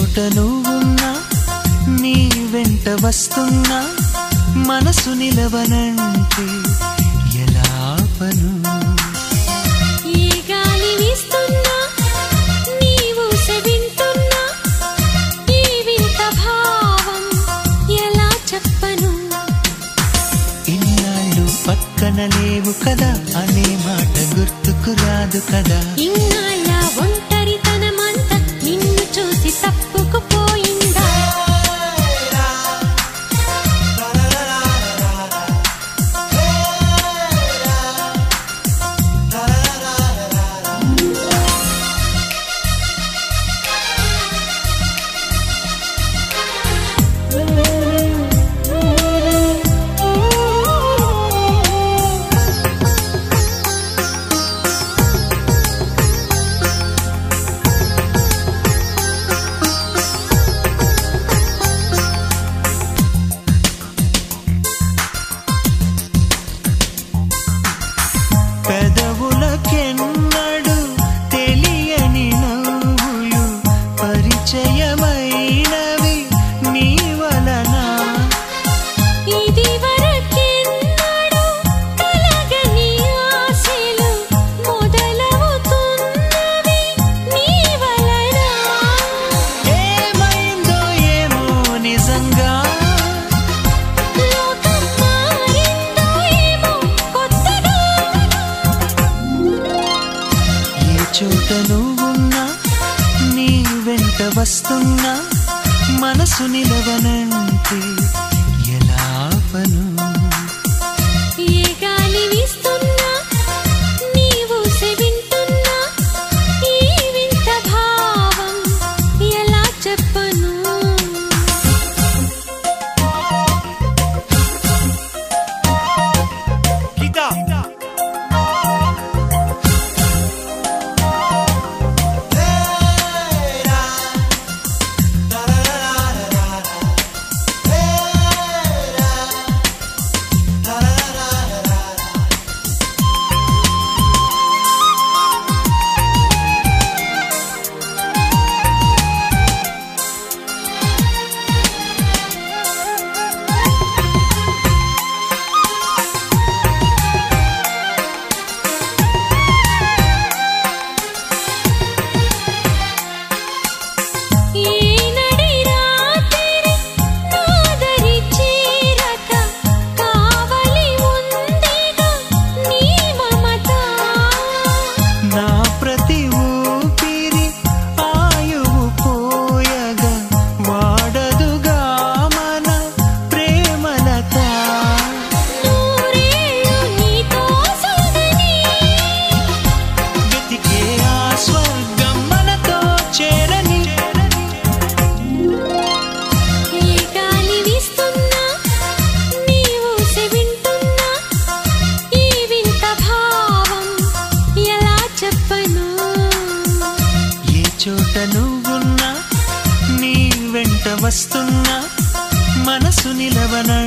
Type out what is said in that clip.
చోట నువ్వున్నా నీ వెంట వస్తున్నా మనసు నిలవనంటే ఎలా ఆపను ఏ గాలి వీస్తున్నా నీవు వింటున్నా ఈ వింత భావం ఎలా చెప్పను ఇన్నాళ్ళు పక్కన లేవు కదా అనే మాట గుర్తుకు రాదు కదా ఇన్నాళ్ళ ఒంటరితనమంతా నిన్ను చూసి తప్పుకుపోయిందా పెదవులకెన్నడు తెలియని నవ్వులు పరిచయమైనవి నీ వలన ఇది వరకెన్నడూ కలగని ఆశలు మొదలవుతున్నవి నీ వలన ఏమైందో ఏమో నిజంగా లోకం మారిందో ఏమో కొత్తగా ఏ చోట నువ్వున్నా నీ వెంట వస్తున్నా మనసు నిలవనంటే ఎలా ఆపను ఏ గాలి వీస్తున్నా నీవు వింటున్నా ఈ వింత భావం ఎలా చెప్పను ఈనడి రాత్రి నాదరి చీరక కావలి ఉందిగా నీ మమత నా ప్రతి ఊపిరి ఆయువు పోయగా వాడదుగా మన ప్రేమలత నూరేళ్ళు నీతో సాగని వెతికే ఆ స్వర్గం మనతో చేరని ఏ గాలి వీస్తున్నా నీవు వింటున్నా ఈ వింత భావం ఎలా చెప్పను ఏ చోట నువ్వున్నా నీ వెంట వస్తున్నా మనసు నిలవన